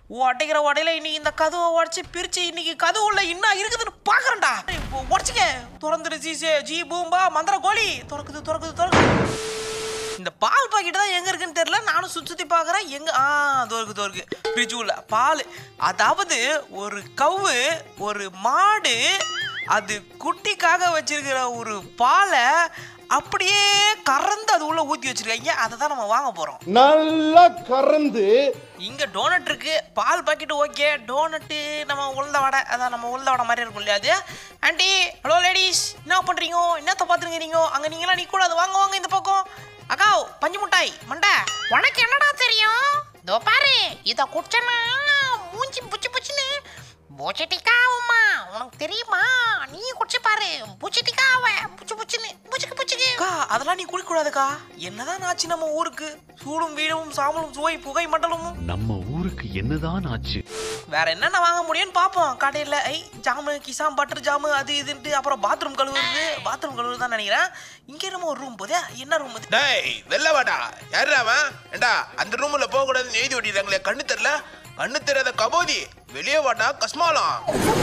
உடைக்கிற உடையில இன்னைக்கு இந்த கதவை உடச்சி பிரிச்சு இன்னைக்கு கதவு உள்ள இன்னும் இருக்குதுன்னு பாக்குறேன்டா இப்போ உடச்சிக்க திறந்துரு ஜீசே ஜி பூம்பா மந்திர கோழி திறக்குது திறக்குது திறக்குது இந்த பால் பாக்கெட் தான் எங்க இருக்குன்னு தெரியல நானும் சுத்தி சுத்தி பார்க்கறேன் எங்க ஆ தோருக்கு தோருக்கு ஃப்ரிட்ஜ் உள்ள பால் அதாவது ஒரு கவு ஒரு மாடு அது குட்டிக்காக வச்சிருக்கிற ஒரு பாலை அப்படியே கறந்து அது உள்ள ஊத்தி வச்சிருக்காங்க அதை தான் நம்ம வாங்க போறோம் நல்லா கறந்து இங்க டோனட் இருக்கு பால் பாக்கெட் ஓகே டோனட்டு நம்ம உளுந்த வடை அதான் நம்ம உளுந்த வடை மாதிரி இருக்கும் இல்லையா அது ஆண்டி ஹலோ லேடிஸ் என்ன பண்றீங்க என்னத்த பாத்துருக்கீங்க அங்க நீங்களாம் நிக்க கூடாது வாங்க வாங்க இந்த பக்கம் அக்கா பஞ்சு முட்டாய் மண்டை உனக்கு என்னடா தெரியும் இதோ பாரு இத குடிச்சனா மூஞ்சி புச்சு புச்சுன்னு பூச்சட்டிக்காவுமா உனக்கு தெரியுமா நீ குடிச்சு பாரு பூச்சட்டிக்காவ புச்சு புச்சுன்னு புச்சுக்கு புச்சுக்கு அக்கா அதெல்லாம் நீ குடிக்க கூடாதுக்கா என்னதான் ஆச்சு நம்ம ஊருக்கு சூடும் வீடும் சாம்பலும் சுவை புகை மண்டலமும் நம்ம ஊருக்கு என்னதான் ஆச்சு வேற என்னென்ன வாங்க முடியும்னு பார்ப்போம் கடையில் ஐ ஜாமு கிசாம் பட்டர் ஜாமு அது இதுன்ட்டு அப்புறம் பாத்ரூம் கழுவுறது பாத்ரூம் கழுவுறது தான் நினைக்கிறேன் இங்கே நம்ம ஒரு ரூம் போதே என்ன ரூம் அது டேய் வெளில வாடா யாரா அவன் ஏண்டா அந்த ரூம்ல போக கூடாதுன்னு எழுதி ஓட்டிடுறாங்களே கண்ணு தெரியல கண்ணு தெரியாத கபோதி வெளியே வாடா கஸ்மாலம்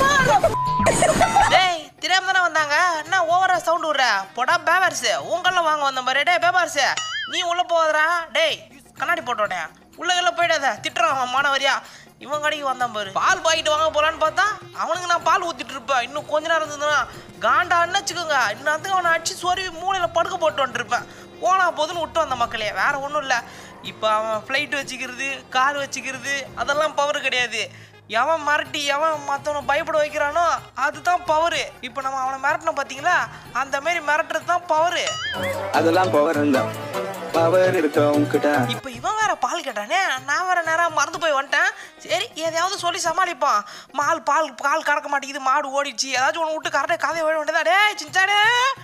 டேய் தெரியாம தானே வந்தாங்க என்ன ஓவரா சவுண்ட் விடுற போடா பேபர்ஸ் உங்கள்ல வாங்க வந்த மாதிரி டேய் பேபர்ஸ் நீ உள்ள போகாதடா டேய் கண்ணாடி போட்டோடே உள்ள எல்லாம் போயிடாத திட்டுறான் அவன் மாணவரியா இவன் கடைக்கு வந்தான் பாரு பால் பாக்கெட் வாங்க போலான்னு பார்த்தா அவனுக்கு நான் பால் ஊத்திட்டு இருப்பேன் இன்னும் கொஞ்ச நேரம் இருந்ததுன்னா காண்டான்னு வச்சுக்கோங்க இன்னும் அவனை அடிச்சு சொருவி மூளையில படுக்க போட்டு வந்துருப்பேன் போனா போதுன்னு விட்டு வந்த மக்களே வேற ஒன்றும் இல்லை இப்போ அவன் ஃப்ளைட் வச்சுக்கிறது கார் வச்சுக்கிறது அதெல்லாம் பவர் கிடையாது எவன் மிரட்டி எவன் மற்றவனை பயப்பட வைக்கிறானோ அதுதான் பவரு இப்போ நம்ம அவனை மிரட்டினோம் பார்த்தீங்களா அந்த மாரி மிரட்டுறது தான் பவரு அதெல்லாம் பவர் இல்ல பவர் இருக்க உங்ககிட்ட இப்போ இவன் வேற பால் கேட்டானே நான் வேற நேரம் மறந்து போய் வந்துட்டேன் சரி எதையாவது சொல்லி சமாளிப்பான் மால் பால் பால் கறக்க மாட்டேங்குது மாடு ஓடிடுச்சு ஏதாச்சும் ஒன்று விட்டு கரெக்டாக கதையை ஓட வேண்டியதா டேய் சின்சானே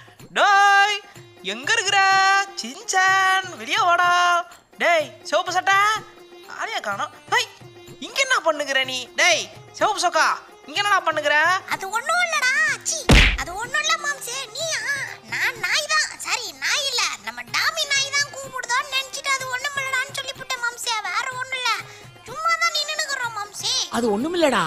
டேய் எங்க இருக்கிற சின்சான் வெளியே வாடா டேய் சிவப்பு சட்டை ஆரியா காணோம் ஹை இங்க என்ன பண்ணுகிற நீ டேய் சிவப்பு சொக்கா இங்க என்னடா பண்ணுகிற அது ஒண்ணும் இல்லடா சி அது ஒண்ணும் இல்ல மாம்சே நீயா நான் நாய் தான் சாரி நாய் இல்ல நம்ம டாமி நாய் தான் கூப்பிடுதோன்னு நினைச்சிட்டு அது ஒண்ணும் இல்லடான்னு சொல்லிவிட்டேன் மாம்சே வேற ஒண்ணும் இல்ல சும்மா தான் நின்னுக்கிறோம் மாம்சே அது ஒண்ணுமில்லடா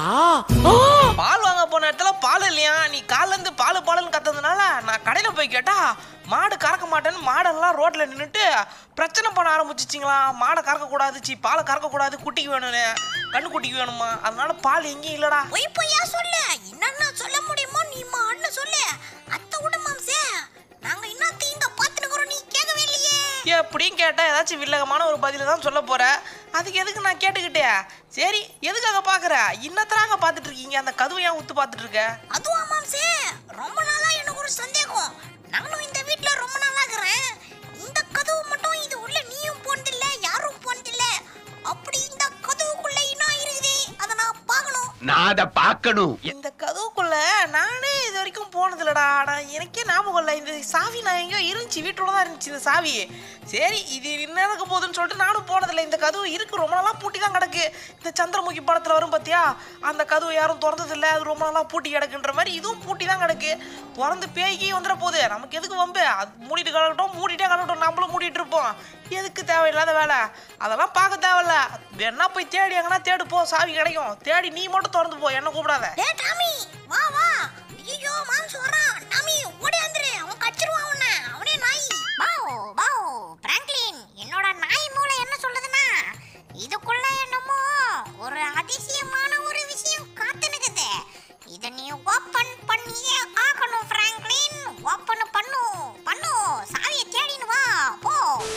பால் வாங்க போன இடத்துல பால் இல்லையா நீ கால்ல இருந்து பால் பாலுன்னு கத்ததுனால நான் கடையில போய் கேட்டா மாடு கறக்க மாட்டேன்னு மாடெல்லாம் ரோட்ல நின்றுட்டு பிரச்சனை பண்ண ஆரம்பிச்சிச்சிங்களா மாடை கறக்க கூடாது சி பாலை கறக்க கூடாது குட்டிக்கு வேணும்னு கண்ணு குட்டிக்கு வேணுமா அதனால பால் எங்கேயும் இல்லடா பொய் பொய்யா சொல்லு என்னன்னா சொல்ல முடியுமோ நீ அண்ணன் சொல்லு அத்தை விட மாம்சே நாங்க இன்னும் தீங்க பாத்துனுக்குறோம் நீ கேட்கவே இல்லையே எப்படின்னு கேட்டா ஏதாச்சும் வில்லகமான ஒரு பதில தான் சொல்ல போற அதுக்கு எதுக்கு நான் கேட்டுக்கிட்டே சரி எதுக்காக பாக்குற இன்னத்தராங்க பார்த்துட்டு இருக்கீங்க அந்த கதவை ஏன் உத்து பார்த்துட்டு இருக்க அதுவா மாம்சே ரொம்ப நாளா எனக்கு ஒரு சந்தேகம் நானும் இந்த வீட்ல ரொம்ப நாளா இருக்கிறேன் இந்த கதவு மட்டும் இது உள்ள நீயும் போனதில்ல யாரும் போனதில்ல அப்படி இந்த கதவுக்குள்ள என்ன இருக்குது அதை நான் பார்க்கணும் நான் அதை பார்க்கணும் இந்த கதவுக்குள்ள நானே இது வரைக்கும் போனதில்லடா நான் எனக்கே ஞாபகம் இல்லை இந்த சாவி நான் எங்கேயோ இருந்துச்சு வீட்டோட தான் இருந்துச்சு இந்த சாவி சரி இது என்ன இருக்க போகுதுன்னு சொல்லிட்டு நானும் போனதில்லை இந்த கதவு இருக்கு ரொம்ப நாளாக பூட்டி தான் கிடக்கு இந்த சந்திரமுகி படத்தில் வரும் பார்த்தியா அந்த கதவு யாரும் திறந்ததில்லை அது ரொம்ப நாளாக பூட்டி கிடக்குன்ற மாதிரி இதுவும் பூட்டி தான் கிடக்கு திறந்து பேய்க்கி வந்துட போகுது நமக்கு எதுக்கு வம்பு அது மூடிட்டு கிடக்கட்டும் மூடிட்டே கிடக்கட்டும் நம்மளும் மூடிட்டு இருப்போம் எதுக்கு தேவையில்லாத வேலை அதெல்லாம் பார்க்க தேவையில்ல வேணா போய் தேடி எங்கன்னா தேடு போ சாவி கிடைக்கும் தேடி நீ மட்டும் திறந்து போ என்ன கூப்பிடாத டேய் டாமி வா வா ஐயோ மாம்ஸ் வரான் டாமி ஓடி வந்துரு அவன் கடிச்சிருவான் உன்னை அவனே நாய் பாவ் பாவ் பிராங்க்லின் என்னோட நாய் மூளை என்ன சொல்லுதுன்னா இதுக்குள்ள என்னமோ ஒரு அதிசயமான ஒரு விஷயம் காத்துனுக்குது இத நீ ஓபன் பண்ணியே ஆகணும் பிராங்க்லின் ஓபன் பண்ணு பண்ணு சாவியை தேடின்னு வா போ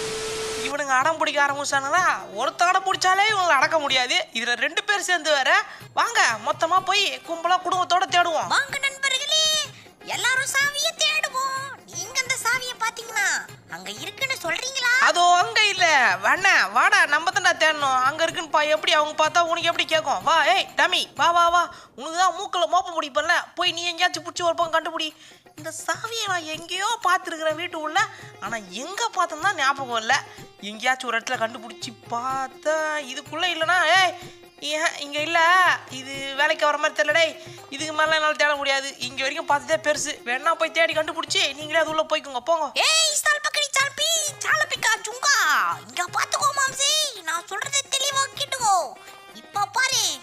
இவனுங்க அடம் பிடிக்க ஆரம்பிச்சானுங்களா ஒருத்த அடம் பிடிச்சாலே இவங்களை அடக்க முடியாது இதுல ரெண்டு பேர் சேர்ந்து வேற வாங்க மொத்தமா போய் கும்பலா குடும்பத்தோட தேடுவோம் வாங்க நண்பர்களே எல்லாரும் சாவியை தேடுவோம் நீங்க அந்த சாவியை பாத்தீங்கன்னா அங்க இருக்குன்னு சொல்றீங்களா அதோ அங்க இல்ல வேணா வாடா நம்ம தான் தேடணும் அங்க இருக்குன்னு பா எப்படி அவங்க பார்த்தா உனக்கு எப்படி கேட்கும் வா ஏய் டமி வா வா வா உனக்கு தான் மூக்கில் மோப்ப முடிப்பல போய் நீ எங்கேயாச்சும் பிடிச்சி ஒரு பக்கம் கண்டுபிடி இந்த சாவியை நான் எங்கேயோ பார்த்துருக்குறேன் வீட்டு உள்ள ஆனால் எங்கே பார்த்தோம் தான் ஞாபகம் இல்லை எங்கேயாச்சும் ஒரு இடத்துல கண்டுபிடிச்சி பார்த்தா இதுக்குள்ளே இல்லைனா ஏய் ஏன் இங்கே இல்லை இது வேலைக்கு வர மாதிரி தெரியல டேய் இதுக்கு மேலே என்னால் தேட முடியாது இங்கே வரைக்கும் பார்த்ததே பெருசு வேணா போய் தேடி கண்டுபிடிச்சி நீங்களே அது உள்ளே போய்க்கோங்க போங்க ஏய் சால் பக்கடி சால்பி சாலபிக்கா சுங்கா இங்க பாத்துக்கோ மாம்சி நான் சொல்றதை தெளிவா கேட்டுக்கோ இப்ப பாரு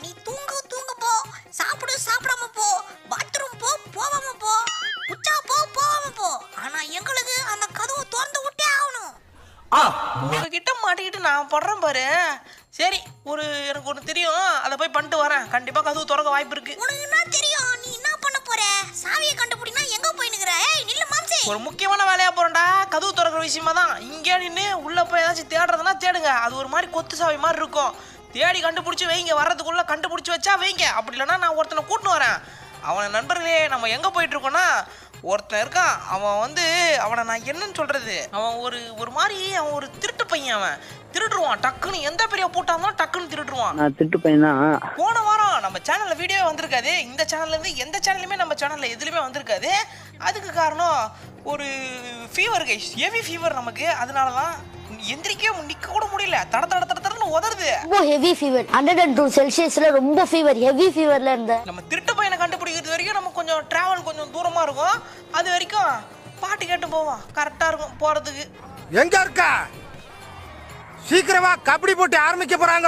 நான் படுறேன் பாரு சரி ஒரு எனக்கு ஒன்று தெரியும் அதை போய் பண்ணிட்டு வரேன் கண்டிப்பாக கதவு திறக்க வாய்ப்பு இருக்கு உனக்கு என்ன தெரியும் நீ என்ன பண்ண போற சாவியை கண்டுபிடினா எங்க போய் நிக்கிற ஏய் நில்லு மாம்சே ஒரு முக்கியமான வேலையா போறேன்டா கதவு திறக்கிற விஷயமா தான் இங்கே நின்று உள்ள போய் ஏதாச்சும் தேடுறதுனா தேடுங்க அது ஒரு மாதிரி கொத்து சாவி மாதிரி இருக்கும் தேடி கண்டுபிடிச்சி வைங்க வர்றதுக்குள்ள கண்டுபிடிச்சி வச்சா வைங்க அப்படி இல்லைன்னா நான் ஒருத்தனை கூட்டின்னு வரேன் அவன் நண்பர்களே நம்ம எங்கே போயிட்டு இருக்கோம்னா ஒருத்தன் இருக்கான் அவன் வந்து அவனை நான் என்னன்னு சொல்றது அவன் ஒரு ஒரு மாதிரி அவன் ஒரு திருட்டு பையன் அவன் திருடுருவான் டக்குன்னு எந்த பெரிய பூட்டா இருந்தாலும் டக்குன்னு திருடுருவான் நான் திட்டு பையன் தான் போன வாரம் நம்ம சேனல்ல வீடியோ வந்திருக்காது இந்த சேனல்ல இருந்து எந்த சேனல்லையுமே நம்ம சேனல்ல எதுலையுமே வந்திருக்காது அதுக்கு காரணம் ஒரு ஃபீவர் கைஸ் ஹெவி ஃபீவர் நமக்கு அதனால தான் எந்திரிக்கவே நிற்க கூட முடியல தட தட தட தடன்னு உதறுது ரொம்ப heavy fever hundred and two செல்சியஸ்ல ரொம்ப ஃபீவர் ஹெவி ஃபீவர்ல இருந்தேன் நம்ம திருட்டு பையனை கண்டுபிடிக்கிறது வரைக்கும் நம்ம கொஞ்சம் டிராவல் கொஞ்சம் தூரமா இருக்கும் அது வரைக்கும் பாட்டு கேட்டு போவோம் கரெக்டா இருக்கும் போறதுக்கு எங்க இருக்க சீக்கிரமா கபடி போட்டி ஆரம்பிக்க போறாங்க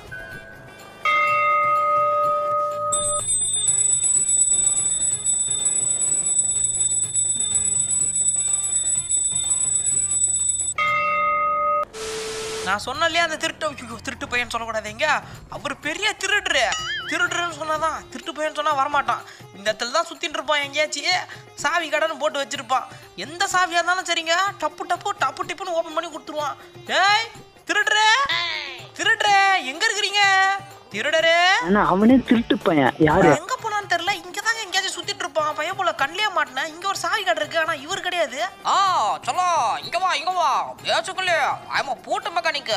நான் சொன்ன இல்லையா அந்த திருட்டு ஐயோ, திருட்டு பையன் சொல்லக்கூடாது எங்க அவர் பெரிய திருடுரு திருடுறன்னு சொன்னாதான் திருட்டு பையன் சொன்னா வரமாட்டான் இந்த இடத்துல தான் சுத்தின்னு இருப்பான் எங்கேயாச்சும் சாவி கடைன்னு போட்டு வச்சிருப்பான் எந்த சாவியா இருந்தாலும் சரிங்க டப்பு டப்பு டப்பு டிப்புன்னு ஓபன் பண்ணி கொடுத்துருவான் டேய் திருடுறே திருடுறே எங்க இருக்கிறீங்க திருடரே ஆனா அவனே திருட்டு பையன் யாரு எங்க போனான்னு தெரியல இங்க தாங்க எங்கேயாச்சும் சுத்திட்டு இருப்பான் பையன் போல கண்ணிலே மாட்டினேன் இங்க ஒரு சாவி கடை இருக்கு ஆனா இவர் கிடையாது ஆ சொல்லோ இங்க வா இங்க வா பேச்சுக்கலே ஐம் பூட்டு மெக்கானிக்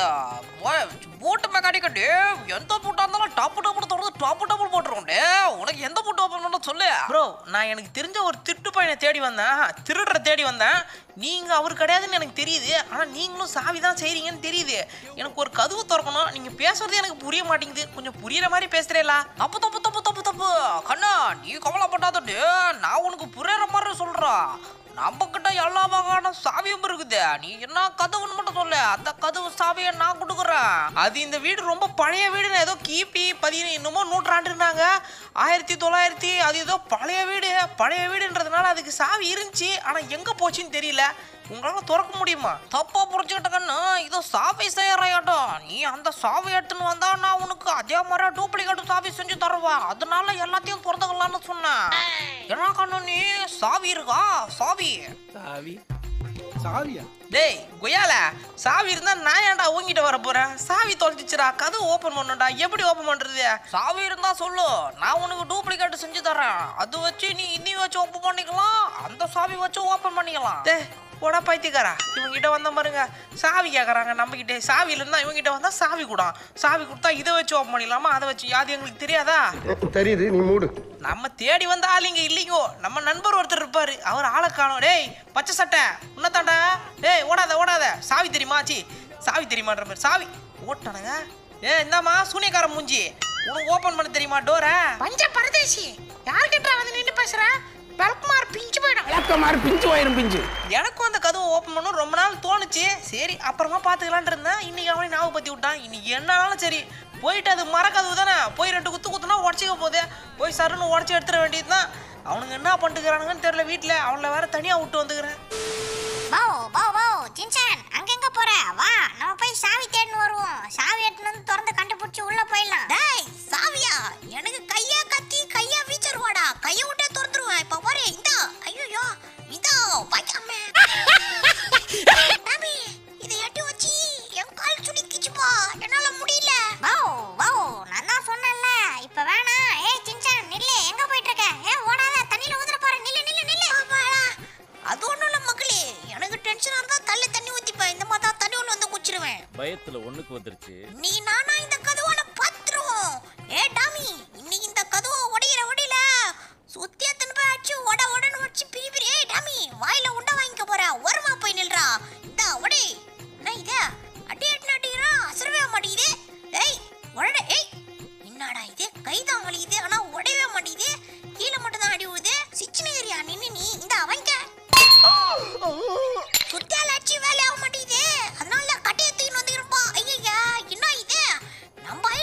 பூட்டு மெக்கானிக் டே எந்த பூட்டா இருந்தாலும் டாப்பு டாப்பு தொடர்ந்து டாப்பு டாப்பு போட்டுருவோம் டே உனக்கு எந்த பூட்டு ஓப்பன் பண்ண சொல்லு ப்ரோ நான் எனக்கு தெரிஞ்ச ஒரு திருட்டு பையனை தேடி வந்தேன் திருடுற தேடி வந்தேன் நீங்க அவர் கிடையாதுன்னு எனக்கு தெரியுது ஆனா நீங்களும் சாவி தான் செய்றீங்கன்னு தெரியுது எனக்கு ஒரு கதவு திறக்கணும் நீங்க பேசுறது எனக்கு புரிய மாட்டேங்குது கொஞ்சம் புரியுற மாதிரி பேசுறேலா தப்பு தப்பு தப்பு தப்பு தப்பு கண்ணா நீ கவலைப்படாதட்டு நான் உனக்கு புரியுற மாதிரி சொல்றேன் நம்ம கிட்ட எல்லா வகையான சாவியும் இருக்குது நீ என்ன கதவுன்னு மட்டும் சொல்லு அந்த கதவு சாவியை நான் கொடுக்குறேன் அது இந்த வீடு ரொம்ப பழைய வீடு ஏதோ கிபி பதினு இன்னமோ நூற்றாண்டுனாங்க ஆயிரத்தி தொள்ளாயிரத்தி அது ஏதோ பழைய வீடு பழைய வீடுன்றதுனால அதுக்கு சாவி இருந்துச்சு ஆனா எங்க போச்சுன்னு தெரியல உங்களால திறக்க முடியுமா தப்பா புரிஞ்சுக்கிட்ட கண்ணு இதோ சாவி செய்யறாயாட்டம் நீ அந்த சாவி எடுத்துன்னு வந்தா நான் உனக்கு அதே மாதிரி டூப்ளிகேட் சாவி செஞ்சு தருவேன் அதனால எல்லாத்தையும் திறந்துக்கலாம்னு சொன்னேன் என்ன கண்ணு நீ சாவி இருக்கா சாவி சாவி சாவியா டேய் கொய்யால சாவி இருந்தா நான் ஏன்டா உங்ககிட்ட வர போறேன் சாவி தொலைச்சிச்சுடா கதவு ஓபன் பண்ணுடா எப்படி ஓபன் பண்றது சாவி இருந்தா சொல்லு நான் உனக்கு டூப்ளிகேட் செஞ்சு தரேன் அது வச்சு நீ இன்னி வச்சு ஓப்பன் பண்ணிக்கலாம் அந்த சாவி வச்சு ஓபன் பண்ணிக்கலாம் டேய் போடா பைத்தியக்காரா இவங்க கிட்ட வந்த பாருங்க சாவி கேட்குறாங்க நம்ம கிட்ட சாவி இல்லைன்னா இவங்க கிட்ட வந்தா சாவி கூட சாவி கொடுத்தா இதை வச்சு ஓப்பன் பண்ணிடலாமா அதை வச்சு அது எங்களுக்கு தெரியாதா தெரியுது நீ மூடு நம்ம தேடி வந்த ஆள் இங்க இல்லைங்கோ நம்ம நண்பர் ஒருத்தர் இருப்பாரு அவர் ஆளை காணோம் டேய் பச்சை சட்டை உன்னதாண்டா டேய் ஓடாத ஓடாத சாவி தெரியுமா சி சாவி தெரியுமான்ற மாதிரி சாவி ஓட்டானுங்க ஏ இந்தாம்மா சூனியக்கார மூஞ்சி உனக்கு ஓபன் பண்ண தெரியுமா டோரை பஞ்ச பரதேசி யார்கிட்ட வந்து நின்று பேசுற பல்குமார் பிஞ்சு போயிடும் விளக்கமாறு பிஞ்சு போயிரும் பிஞ்சு எனக்கும் அந்த கதவை ஓப்பன் பண்ணணும் ரொம்ப நாள் தோணுச்சு சரி அப்புறமா பார்த்துக்கலான் இருந்தேன் இன்னைக்கு அவனே ஞாபகப்படுத்தி விட்டான் இன்னைக்கு என்னாலும் சரி போயிட்டு அது மரக்கதவு தானே போய் ரெண்டு குத்து குத்துனா உடச்சிக்க போகுது போய் சருன்னு உடச்சி எடுத்துட வேண்டியது தான் அவனுங்க என்ன பண்ணிட்டுக்கிறானுங்கன்னு தெரியல வீட்டில் அவங்கள வேற தனியாக விட்டு வந்துக்கிறேன் போ போ போ சின்சான் அங்க எங்க போற வா நம்ம போய் சாவி தேடின்னு வருவோம் சாவி எடுத்துன்னு வந்து திறந்து கண்டுபிடிச்சு உள்ள போயிடலாம் டேய் சாவியா எனக்கு கையா கத்தி கையா வீச்சருவாடா கைய விட்டே திறந்துருவேன் இப்ப பாரு இந்த ஐயோ இதோ வைக்காம டாமி இதை எட்டி வச்சு என் கால் சுடிக்கிச்சுப்பா என்னால முடியல போ போ நான் தான் சொன்னேன்ல இப்ப வேணாம் ஏய் சின்சான் நில்லு எங்க போயிட்டு இருக்க ஏ ஓடாத தண்ணியில ஊதுற போற நில்லு நில்லு நில்லு அது ஒண்ணும் இல்ல மக்களே எனக்கு டென்ஷனா இருந்தா தள்ளி தண்ணி ஊத்திப்பேன் இந்த மாதிரி தான் தண்ணி உள்ள வந்து குச்சிருவேன் பயத்துல ஒண்ணுக்கு வந்துருச்சு நீ நானா இந்த கதவான பாத்துருவோம் ஏ டாமி இன்னைக்கு இந்த கதவை உடையிற உடையில சுத்தி எத்தனை போய் அடிச்சு உட உடன்னு வச்சு பிரி பிரி ஏய் டாமி வாயில உண்டை வாங்கிக்க போற ஓரமா போய் நில்றா இந்த உடை என்ன இது அடி அடி அடிக்கிறா அசரவே மாட்டேங்குது ஏய் உடட ஏய் என்னடா இது கைதான் வலிக்குது ஆனா உடையவே மாட்டேங்குது கீழே மட்டும் தான் அடி விழுது சிச்சனை ஏரியா நின்னு நீ இந்த அவங்க சுத்தியால அடிச்சு வேலை ஆக மாட்டேங்குது அதனால கட்டையை தூக்கின்னு வந்துக்கிறப்பா ஐயா என்ன இது நம்ம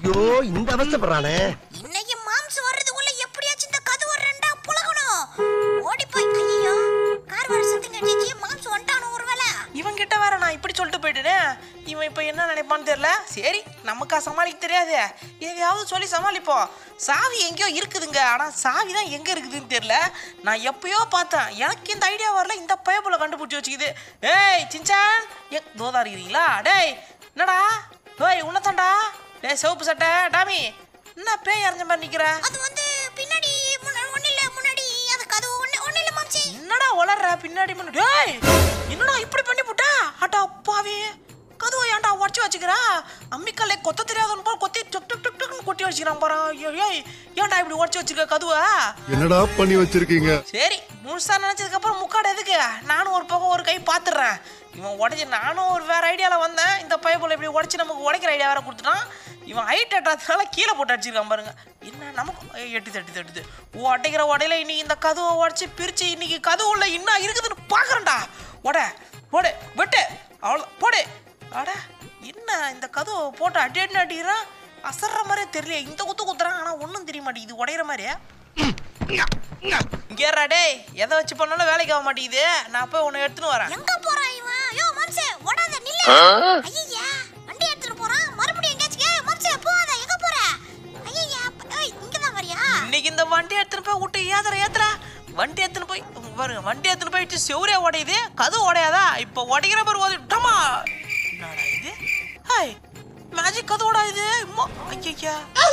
ஐயோ இந்த அவஸ்தப்படுறானே இன்னைக்கு மாம்ஸ் வர்றதுக்குள்ள எப்படியாச்சும் இந்த கதவை ரெண்டா புலகணும் ஓடி போய் ஐயோ கார் வர சத்தம் கேட்டுச்சு மாம்ஸ் வந்துட்டானோ ஒருவேளை இவன் கிட்ட வேற நான் இப்படி சொல்லிட்டு போயிட்டேனே இவன் இப்போ என்ன நினைப்பான்னு தெரியல சரி நமக்கா சமாளிக்க தெரியாது எதையாவது சொல்லி சமாளிப்போம் சாவி எங்கேயோ இருக்குதுங்க ஆனால் சாவி தான் எங்கே இருக்குதுன்னு தெரியல நான் எப்பயோ பார்த்தேன் எனக்கு இந்த ஐடியா வரல இந்த பயப்புல கண்டுபிடிச்சி வச்சுக்குது ஏய் சின்சான் எ தோதா இருக்கிறீங்களா டேய் என்னடா டேய் உன்னதாண்டா டேய் சிவப்பு சட்டை டாமி என்ன பேய் அரைஞ்ச மாதிரி நிற்கிற அது வந்து பின்னாடி முன்ன- ஒண்ணு இல்ல முன்னாடி அது கதவு ஒண்ணு ஒண்ணு இல்ல மாம்சி என்னடா வளர்ற பின்னாடி முன்னாடி டேய் என்னடா இப்படி பண்ணி போட்டா அட்டா அப்பாவே கதவை ஏன்டா உடச்சி வச்சுக்கிறா அம்மிக்கல்லை கொத்த தெரியாதவன் போல் கொத்தி டக் டக் டக் டக்னு கொட்டி வச்சுக்கிறான் பாரு ஐயோ, ஏய் ஏன்டா இப்படி உடச்சி வச்சிருக்க கதவை என்னடா பண்ணி வச்சிருக்கீங்க சரி முழுசா நினைச்சதுக்கு அப்புறம் முக்காடு எதுக்கு நானும் ஒரு பக்கம் ஒரு கை பாத்துடுறேன் இவன் உடச்சி நானும் ஒரு வேற ஐடியால வந்தேன் இந்த பைப்பில் இப்படி உடச்சி நமக்கு உடைக்கிற ஐடியா வேற கொடுத்துட்டான் இவன் ஹைட் எட்டாதனால கீழே போட்டு அடிச்சிருக்கான் பாருங்க என்ன நமக்கு ஏய், எட்டு தட்டு தட்டுது உடைக்கிற உடையில இன்னைக்கு இந்த கதவை உடச்சி பிரிச்சு இன்னைக்கு கதவு உள்ள இன்னும் இருக்குதுன்னு பாக்குறேன்டா உட போடு வெட்டு அவ்வளோ போடு அட என்ன இந்த கதவை போட்டு அடி அடி அடிக்கிறான் அசர்ற மாதிரியே தெரியல இந்த குத்து குத்துறான் ஆனா ஒன்றும் தெரிய மாட்டேங்குது உடையிற மாதிரியே இங்கேறா டேய் எதை வச்சு பண்ணாலும் வேலைக்கு ஆக மாட்டேங்குது நான் போய் உன்னை எடுத்துன்னு வரேன் எங்க போறான் இவன் யோ மாம்சே ஓடாத நில்ல ஐயா வண்டி எடுத்துட்டு போறான் மறுபடியும் எங்கேயாச்சும் ஏய் மாம்சே போகாத எங்க போற ஐயா ஏய் இங்க தான் வரியா இன்னைக்கு இந்த வண்டி எடுத்துன்னு போய் விட்டு ஏத்துற ஏத்துற வண்டி எடுத்துன்னு போய் உங்க பாருங்க வண்டி எடுத்துன்னு போயிட்டு செவரே உடையுது கது உடையாதா இப்போ உடைக்கிற பாரு ஓதி டமா என்னடா இது ஹாய் மேஜிக் கது உடாயுது அம்மா ஐயா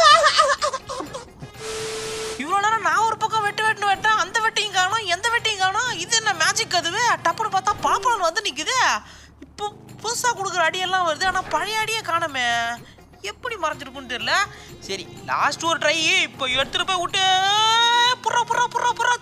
இவ்வளோ நேரம் நான் ஒரு பக்கம் வெட்டு வெட்டு வெட்டேன் அந்த வெட்டியும் காணோம் எந்த வெட்டியும் காணோம் இது என்ன மேஜிக் அதுவே டப்புன்னு பார்த்தா பாப்பளம் வந்து நிற்குது இப்போ புதுசாக கொடுக்குற அடியெல்லாம் வருது ஆனால் பழைய அடியே காணோமே எப்படி மறைஞ்சிருக்குன்னு தெரியல சரி லாஸ்ட் ஒரு ட்ரை இப்போ எடுத்துட்டு போய் விட்டு புறா புறா புறா புறா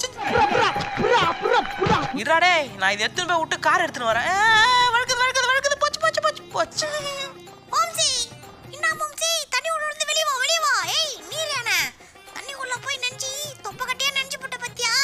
இராடே நான் இதை எடுத்துட்டு போய் விட்டு கார் எடுத்துன்னு வரேன் ஏ, வழுக்குது வழுக்குது வழுக்குது போச்சு போச்சு போச்சு போச்சு மாம்சி என்ன மாம்சி தண்ணி உள்ள இருந்து வெளிய வா வெளிய வா ஏய் நீர் யானை தண்ணி உள்ள போய் நெஞ்சி தொப்ப கட்டியா நெஞ்சு போட்ட பத்தியா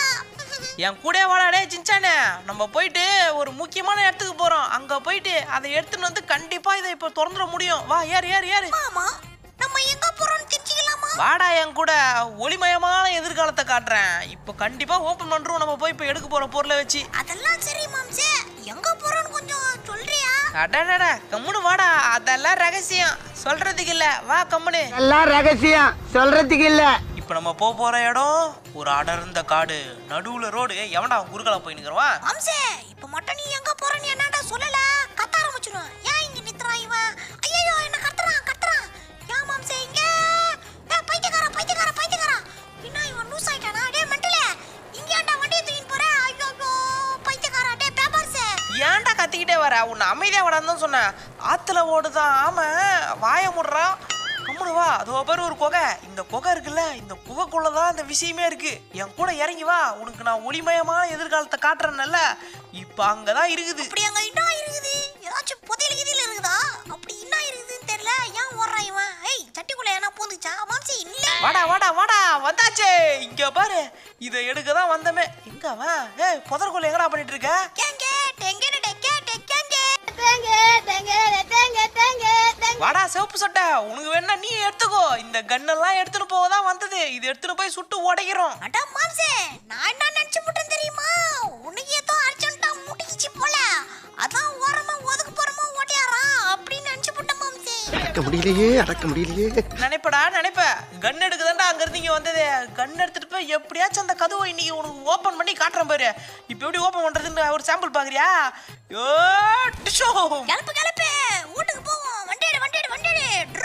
என் கூட வாடாடே சின்சானே நம்ம போயிட்டு ஒரு முக்கியமான இடத்துக்கு போறோம் அங்க போயிட்டு அதை எடுத்துன்னு வந்து கண்டிப்பா இதை இப்போ திறந்துட முடியும் வா ஏறு ஏறு ஏறு மாமா நம்ம எங்க போறோம்னு தெரிஞ்சுக்கலாமா வாடா என் கூட ஒளிமயமான எதிர்காலத்தை காட்டுறேன் இப்போ கண்டிப்பா ஓபன் பண்றோம் நம்ம போய் இப்போ எடுக்க போற பொருளை வச்சு அதெல்லாம் சரி மாம்சே எங்க போறோம்னு கொஞ்சம் சொல்றியா அடடடா கம்முனு வாடா அதெல்லாம் ரகசியம் சொல்றதுக்கு இல்ல வா கம்முனு எல்லாம் ரகசியம் சொல்றதுக்கு இல்ல இப்போ நம்ம போக போற இடம் ஒரு அடர்ந்த காடு நடுவுல ரோடு எவன்டா குறுக்கலா போய் நிக்கிறவா மாம்சே இப்ப மட்டும் நீ எங்க போறன்னு என்னடா சொல்லல கத்த ஆரம்பிச்சிடும் ஏன் இங்க நித்துறான் இவன் ஐயோ என்ன கத்துறான் கத்துறான் ஏன் மாம்சே இங்க ஏய் பைத்தியக்காரா பைத்தியக்காரா பைத்தியக்காரா என்ன இவன் லூஸ் ஆயிட்டானா டேய் மெண்டலே இங்க ஏன்டா வண்டியை தூக்கிட்டு போற ஐயோ பைத்தியக்காரா டேய் பேப்பர்ஸ் ஏன்டா கத்திக்கிட்டே வர உன்னை அமைதியா வரான்னு தான் சொன்னேன் ஆத்துல ஓடுதான் ஆமா வாய முடுறா கம்முனு வா அதோ பேர் ஒரு குகை இந்த குகை இருக்குல்ல இந்த குகைக்குள்ள தான் இந்த விஷயமே இருக்கு என் கூட இறங்கி வா உனக்கு நான் ஒளிமயமான எதிர்காலத்தை காட்டுறேன்ல இப்போ அங்கதான் இருக்குது அப்படி அங்க என்ன இருக்குது ஏதாச்சும் புதையல் கிதியில் இருக்குதா அப்படி என்ன இருக்குதுன்னு தெரியல ஏன் ஓடுறான் இவன் ஏய் சட்டிக்குள்ள என்ன பூந்துச்சா மாம்சி இல்ல வாடா வாடா வாடா வந்தாச்சே இங்க பாரு இதை எடுக்க தான் வந்தமே எங்க அவன் ஏய் புதற்குள்ள எங்கடா பண்ணிட்டு இருக்க கேங்க டெங்க டெக்க டெக்கங்க டெங்க டெங்க டெங்க டெங்க டெங்க வாடா சிவப்பு சட்டை உனக்கு வேணா நீ எடுத்துக்கோ இந்த கன்னெல்லாம் எடுத்துட்டு போக தான் வந்தது இது எடுத்துட்டு போய் சுட்டு உடைக்கிறோம் அட மாம்சே நான் என்ன நினைச்சு போட்டேன் தெரியுமா உனக்கு ஏதோ அர்ஜென்ட்டா முடிக்கிச்சு போல அதான் ஓரமா ஒதுக்கு போறமா ஓடியாரான் அப்படின்னு நினைச்சு போட்டேன் மாம்சே அடக்க முடியலையே அடக்க முடியலையே நினைப்படா நினைப்ப கன் எடுக்குதாண்டா அங்க இருந்து இங்க வந்தது கன் எடுத்துட்டு போய் எப்படியாச்சும் அந்த கதவை இன்னைக்கு உனக்கு ஓபன் பண்ணி காட்டுறேன் பாரு இப்போ எப்படி ஓபன் பண்றதுன்னு ஒரு சாம்பிள் பாக்குறியா யோ டிஷோ கிளப்பு கிளப்பு வீட்டுக்கு போவோம் வண்டி எடு வண்டி எடு வண்டி எடு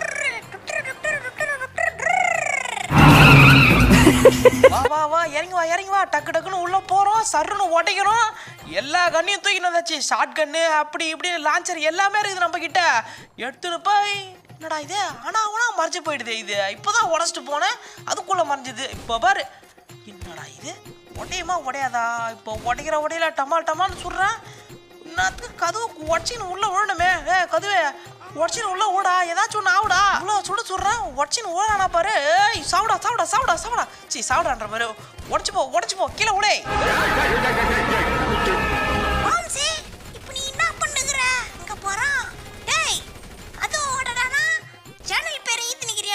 வா வா வா இறங்கி வா இறங்கி வா டக்கு டக்குன்னு உள்ள போறோம் சர்ருன்னு உடைக்கிறோம் எல்லா கண்ணையும் தூக்கிட்டு வந்தாச்சு ஷார்ட் கன்னு அப்படி இப்படி லான்ச்சர் எல்லாமே இருக்குது நம்ம கிட்ட எடுத்துட்டு போய் என்னடா இது ஆனா ஆனா மறைஞ்சு போயிடுது இது இப்போதான் உடச்சிட்டு போனேன் அதுக்குள்ள மறைஞ்சது இப்போ பாரு என்னடா இது உடையுமா உடையாதா இப்போ உடைக்கிற உடையில டமால் டமால்னு சொல்றேன் இன்னத்துக்கு கதவு உடச்சின்னு உள்ள விழணுமே ஏ கதுவே உடச்சின்னு உள்ள ஓடா ஏதாச்சும் ஒன்று ஆகுடா இவ்வளோ சுட சொல்கிறேன் உடச்சின்னு ஓடானா பாரு ஏய் சாவுடா சாவுடா சாவுடா சாவுடா சி சாவுடான்ற பாரு உடச்சு போ உடச்சு போ கீழே உடே மாம்சே இப்போ நீ என்ன பண்ணுகிற இங்க போறான் டேய் அது ஓடடானா சேனல் பேரை ஈத்து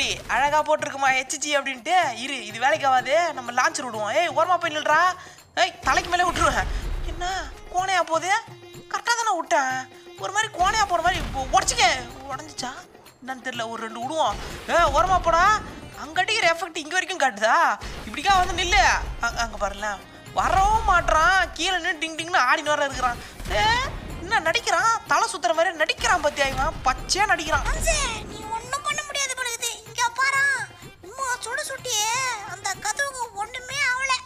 கோழி அழகா போட்டிருக்குமா ஹெச்ஜி அப்படின்ட்டு இரு இது வேலைக்கு ஆகாது நம்ம லான்ச் விடுவோம் ஏய் ஓரமா போய் நில்றா ஏய் தலைக்கு மேலே விட்டுருவேன் என்ன கோணையா போகுது கரெக்டாக தானே விட்டேன் ஒரு மாதிரி கோணையா போற மாதிரி உடச்சிக்க உடஞ்சிச்சா என்னன்னு தெரியல ஒரு ரெண்டு விடுவோம் ஏ ஓரமா போடா அங்க அடிக்கிற எஃபெக்ட் இங்க வரைக்கும் காட்டுதா இப்படிக்கா வந்து நில்லு அ- அங்க பாருல வரவும் மாட்றான் கீழே நின்று டிங் டிங்னு ஆடின்னு வர இருக்கிறான் ஏ என்ன நடிக்கிறான் தலை சுத்துற மாதிரி நடிக்கிறான் பத்தியா இவன் பச்சையா நடிக்கிறான் மாம்சே நீ ஒண்ணும் பண்ண முடியாது போல இருக்குது இங்க பாரா உம்மா சுட சுட்டியே அந்த கதவுக்கு ஒண்ணுமே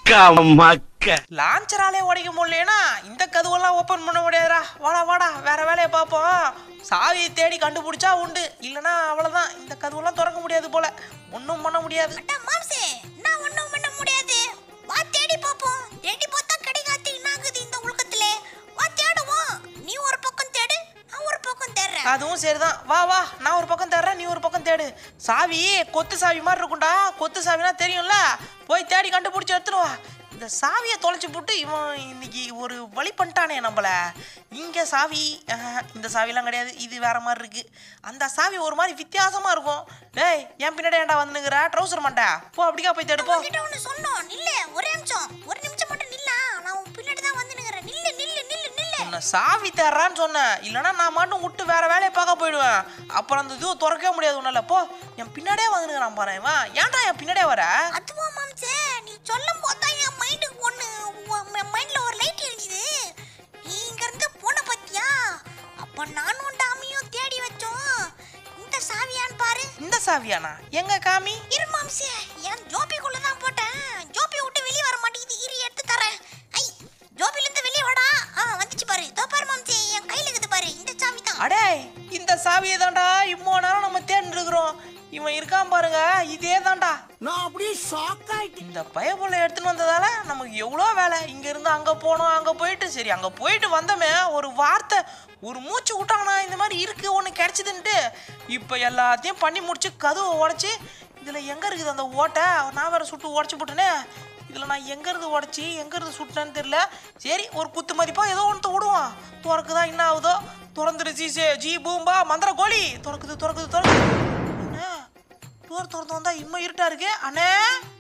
ஆவல லான்ச்சராலே உடைக்க முடியலனா இந்த கதவெல்லாம் ஓப்பன் பண்ண முடியாதுடா வாடா வாடா வேற வேலையை பார்ப்போம் சாவியை தேடி கண்டுபிடிச்சா உண்டு இல்லனா அவ்வளவுதான் இந்த கதவெல்லாம் திறக்க முடியாது போல ஒன்றும் பண்ண முடியாது அட்டா மாம்சே நான் ஒண்ணும் பண்ண முடியாது வா தேடி பாப்போம் தேடி பார்த்தா கிடைக்காது என்ன ஆகுது இந்த உலகத்திலே வா தேடுவோம் நீ ஒரு பக்கம் தேடு நான் ஒரு பக்கம் தேடுறேன் அதுவும் சரிதான் வா வா நான் ஒரு பக்கம் தேடுறேன் நீ ஒரு பக்கம் தேடு சாவி கொத்து சாவி மாதிரி இருக்கும்டா கொத்து சாவினா தெரியும்ல போய் தேடி கண்டுபிடிச்சி எடுத்துட்டு வா இந்த சாவியை தொலைச்சி போட்டு இவன் இன்னைக்கு ஒரு வழி பண்ணிட்டானே நம்மள இங்கே சாவி ஆஹ், இந்த சாவிலாம் கிடையாது இது வேற மாதிரி இருக்கு அந்த சாவி ஒரு மாதிரி வித்தியாசமா இருக்கும் டேய் என் பின்னாடி ஏன்டா வந்துனுங்கிற ட்ரௌசர் மாட்டா போ அப்படிக்கா போய் தேடு போ உன்கிட்ட ஒண்ணு சொன்னோம் நில்லு ஒரே நிமிஷம் ஒரு நிமிஷம் மட்டும் நில்லா நான் உன் பின்னாடி தான் வந்து நிக்கிறேன் நில்லு நில்லு நில்லு நில்லு உன்னை சாவி தேடுறான்னு சொன்னேன் இல்லைன்னா நான் மட்டும் விட்டு வேற வேலையை பார்க்க போயிடுவேன் அப்புறம் அந்த இது திறக்கவே முடியாது உன்னால போ என் பின்னாடியே வந்துனுங்கிறான் பாரு இவன் ஏன்டா என் பின்னாடியே வர அதுவா மாம்சே நீ சொல்லும் போது தான் என் மைண்டுக்கு ஒண்ணு என் மைண்ட்ல ஒரு லைட் எரிஞ்சுது நீ இங்க இருந்து போன பத்தியா அப்ப நானும் டாமியும் தேடி வச்சோம் இந்த சாவியான்னு பாரு இந்த சாவியானா எங்க காமி இரு மாம்சே என் ஜோபிக்குள்ள தான் போட்டேன் ஜோபி விட்டு வெளியே வர மாட்டேங்குது இரு எடுத்து தரேன் ஐ ஜோபில இருந்து வெளியே வாடா ஆ வந்துச்சு பாரு இதோ பாரு மாம்சே என் கையில இருக்குது பாரு இந்த சாவி தான் அடே இந்த சாவியை தான்டா இம்மோ நேரம் நம்ம தேடிட்டு இருக்கிறோம் இவன் இருக்கான் பாருங்க இதே தான்டா நான் அப்படியே ஷாக் ஆயிட்டேன் இந்த பயப்புள்ள எடுத்துன்னு வந்ததால நமக்கு எவ்வளோ வேலை இங்க இருந்து அங்க போனோம் அங்க போயிட்டு சரி அங்க போயிட்டு வந்தோமே ஒரு வார்த்தை ஒரு மூச்சு விட்டாங்கண்ணா இந்த மாதிரி இருக்கு ஒன்று கிடைச்சதுன்ட்டு இப்போ எல்லாத்தையும் பண்ணி முடிச்சு கதவை உடச்சி இதில் எங்கே இருக்குது அந்த ஓட்டை நான் வேற சுட்டு உடச்சி போட்டேனே இதில் நான் எங்கேருந்து உடச்சி எங்கேருந்து சுட்டேன்னு தெரியல சரி ஒரு குத்து மதிப்பா ஏதோ ஒன்று விடுவான் திறக்குதா என்ன ஆகுதோ திறந்துருச்சு சே ஜி பூம்பா மந்திர கோழி திறக்குது திறக்குது திறக்குது என்ன டோர் திறந்து வந்தா இம்மா இருட்டா இருக்கு அண்ணே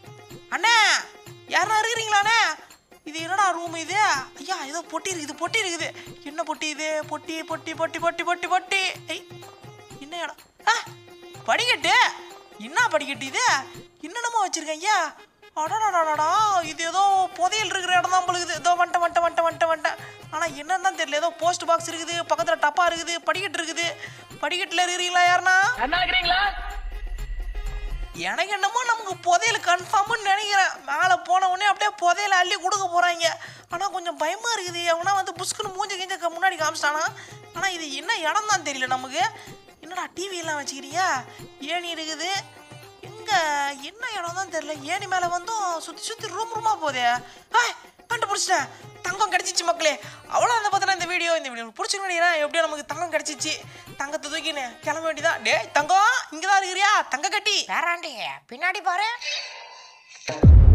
அண்ணே யாரா இருக்கிறீங்களா அண்ணே இது என்னடா ரூம் இது ஐயா ஏதோ பொட்டி இருக்குது பொட்டி இருக்குது என்ன பொட்டி இது பொட்டி பொட்டி பொட்டி பொட்டி பொட்டி பொட்டி ஐய் என்ன இடம் ஆ படிக்கட்டு என்ன படிக்கட்டு இது என்னென்னமோ வச்சிருக்கேன் ஐயா அடடடடா இது ஏதோ புதையல் இருக்கிற இடம் தான் பொழுது ஏதோ வந்துட்டேன் வந்துட்டேன் வந்துட்டேன் வந்துட்டேன் வந்துட்டேன் ஆனால் என்னன்னு தான் தெரியல ஏதோ போஸ்ட் பாக்ஸ் இருக்குது பக்கத்தில் டப்பா இருக்குது படிக்கட்டு இருக்குது படிக்கட்டில் இருக்கிறீங்களா யாருன்னா எனக்கு என்னமோ நமக்கு புதையல் கன்ஃபார்ம்னு நினைக்கிறேன் மேலே போன உடனே அப்படியே புதையல அள்ளி கொடுக்க போகிறாங்க ஆனால் கொஞ்சம் பயமாக இருக்குது எவனா வந்து புஷ்குன்னு மூஞ்சி கிஞ்ச முன்னாடி காமிச்சிட்டானா ஆனால் இது என்ன இடம் தான் தெரியல நமக்கு என்னடா டிவி எல்லாம் வச்சுக்கிறீங்க ஏணி இருக்குது எங்க என்ன இடம் தான் தெரியல ஏணி மேலே வந்தும் சுற்றி சுற்றி ரூம் ரூமாக போதே ஆய் கண்டுபிடிச்சிட்டேன் தங்கம் கிடைச்சிச்சு மக்களே அவ்வளோ அந்த பார்த்தா இந்த வீடியோ இந்த வீடியோ பிடிச்சிக்க நினைக்கிறேன் எப்படியோ நமக்கு தங்கம் கிடைச்சிச்சு தங்கத்தை தூக்கின்னு கிளம்ப வேண்டியதான் டேய் தங்கம் இங்கே தான் இருக்கிறியா தங்க கட்டி வேறாண்டி பின்னாடி பாரு